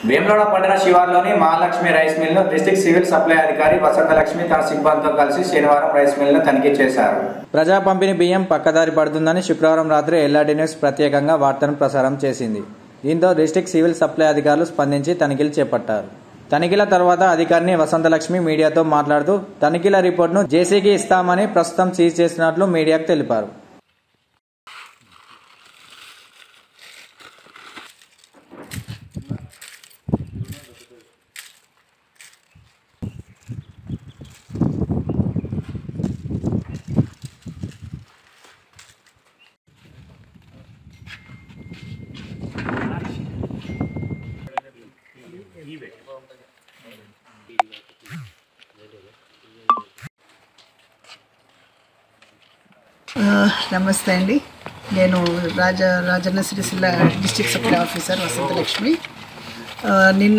వేములవాడ పట్టణ శివార్లోని మహాలక్ష్మి రైస్ మిల్ను డిస్ట్రిక్ట్ సివిల్ సప్లై అధికారి వసంతలక్ష్మి తన సిబ్బందితో కలిసి శనివారం రైస్ మిల్ను తనిఖీ చేశారు ప్రజా పంపిణీ బియ్యం పక్కదారి పడుతుందని శుక్రవారం రాత్రి ఎల్ఆర్డీ న్యూస్ ప్రత్యేకంగా వార్తను ప్రసారం చేసింది దీంతో డిస్ట్రిక్ట్ సివిల్ సప్లై అధికారులు స్పందించి తనిఖీలు చేపట్టారు తనిఖీల తర్వాత అధికారిని వసంతలక్ష్మి మీడియాతో మాట్లాడుతూ తనిఖీల రిపోర్టును జేసీకి ఇస్తామని ప్రస్తుతం సీజ్ చేసినట్లు మీడియాకు తెలిపారు ఆ, నమస్తే అండి నేను Raja Rajanna Sircilla district supply officer Vasanthalakshmi ఆ, నిన్న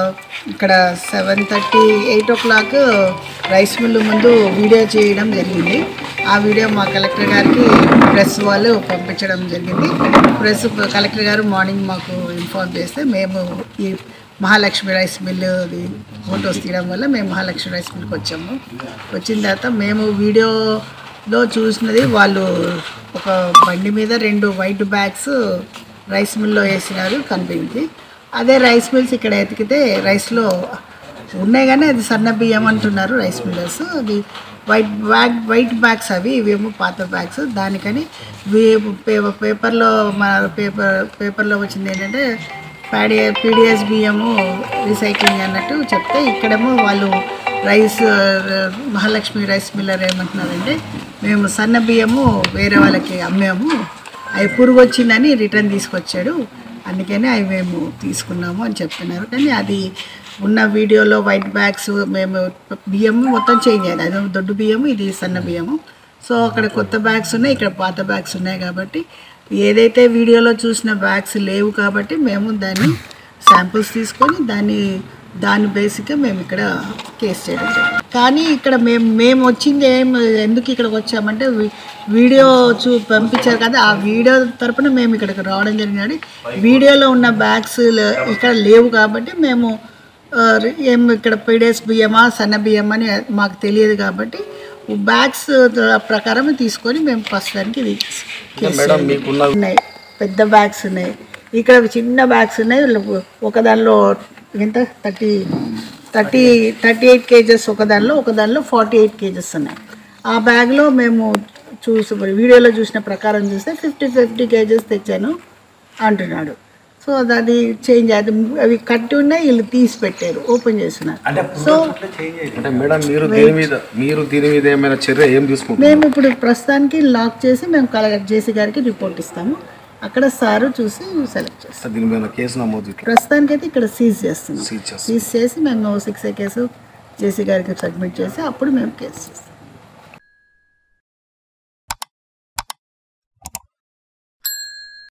ఇక్కడ seven thirty eight o'clock rice mill ముందు వీడియో చేయడం జరిగింది ఆ వీడియో మా కలెక్టర్ గారికి ప్రెస్ వాళ్ళు పంపించడం జరిగింది ప్రెస్ కలెక్టర్ గారు మార్నింగ్ మాకు ఇన్ఫార్మ్ చేస్తే మేము ఈ మహాలక్ష్మి రైస్ మిల్లు ఫోటోస్ తీయడం వల్ల మేము మహాలక్ష్మి రైస్ మిల్కి వచ్చాము వచ్చిన తర్వాత మేము వీడియోలో చూసినది వాళ్ళు ఒక బండి మీద రెండు వైట్ బ్యాగ్స్ రైస్ మిల్లో వేసినారు కనిపించింది అదే రైస్ మిల్స్ ఇక్కడ ఎతికితే రైస్లో ఉన్నాయి కానీ అది సన్న బియ్యం అంటున్నారు రైస్ మిల్లర్స్ అది వైట్ బ్యాగ్ వైట్ బ్యాగ్స్ అవి ఇవేమో పాత బ్యాగ్స్ దానికని వీ- పే- పేపర్లో మన పేపర్ పేపర్లో వచ్చింది ఏంటంటే ప్యాడి పీడిఎస్ బియ్యము రీసైక్లింగ్ అన్నట్టు చెప్తే ఇక్కడేమో వాళ్ళు రైస్ ఆ, మహాలక్ష్మి రైస్ మిల్లర్ ఏమంటున్నారంటే మేము సన్న బియ్యము వేరే వాళ్ళకి అమ్మాము అవి పురుగు వచ్చిందని రిటర్న్ తీసుకొచ్చాడు అందుకని అవి మేము తీసుకున్నాము అని చెప్తున్నారు కానీ అది ఉన్న వీడియోలో వైట్ బ్యాగ్స్ మేము బియ్యము మొత్తం చేంజ్ అయ్యాయి అది దొడ్డు బియ్యము ఇది సన్న బియ్యము సో అక్కడ కొత్త బ్యాగ్స్ ఉన్నాయి ఇక్కడ పాత బ్యాగ్స్ ఉన్నాయి కాబట్టి ఏదైతే వీడియోలో చూసిన బ్యాగ్స్ లేవు కాబట్టి మేము దాన్ని శాంపుల్స్ తీసుకొని దాన్ని దాని బేసిక్గా మేము ఇక్కడ కేసు చేయడం జరిగింది కానీ ఇక్కడ మేము మేము వచ్చింది ఏం ఎందుకు ఇక్కడికి వచ్చామంటే వి- వీడియో చూ పంపించారు కదా ఆ వీడియో తరపున మేము ఇక్కడికి రావడం జరిగింది వీడియోలో ఉన్న బ్యాగ్స్ లే- ఇక్కడ లేవు కాబట్టి మేము ఆ, ఏం ఇక్కడ పీడిఎస్ బియ్యమా సన్న బియ్యమా అని మాకు తెలియదు కాబట్టి బ్యాగ్స్ ప్రకారం తీసుకొని మేము ప్రస్తుతానికి ఇది కేసు చేయడం. ఉన్నాయి పెద్ద బ్యాగ్స్ ఉన్నాయి ఇక్కడ చిన్న బ్యాగ్స్ ఉన్నాయి ఒక దానిలో ఎంత thirty thirty thirty eight kgs ఒక దానిలో ఒక దానిలో ఫార్టీ ఎయిట్ కేజెస్ ఉన్నాయి ఆ బ్యాగ్లో మేము చూసి వీడియోలో చూసిన ప్రకారం చూస్తే ఫిఫ్టీ ఫిఫ్టీ కేజెస్ తెచ్చాను అంటున్నాడు సో అది చేంజ్ అది అవి కట్టి ఉన్నాయి వీళ్ళు తీసి పెట్టారు ఓపెన్ చేస్తున్నారు సో అంటే మేడం మీరు దీని మీద మీరు దీని మీద ఏమైనా చర్య ఏం తీసుకుంటారు మేము ఇప్పుడు ప్రస్తుతానికి లాక్ చేసి మేము కలెక్టర్ జేసీ గారికి రిపోర్ట్ ఇస్తాము అక్కడ సారు చూసి సెలెక్ట్ చేస్తాం దీని మీద కేసు నమోదు ఇట్లా ప్రస్తుతానికి అయితే ఇక్కడ సీజ్ చేస్తున్నాం సీజ్ చేస్తాం. సీజ్ చేసి మేము సిక్స్ కేసు జేసీ గారికి సబ్మిట్ చేసి అప్పుడు మేము కేసు చేస్తాం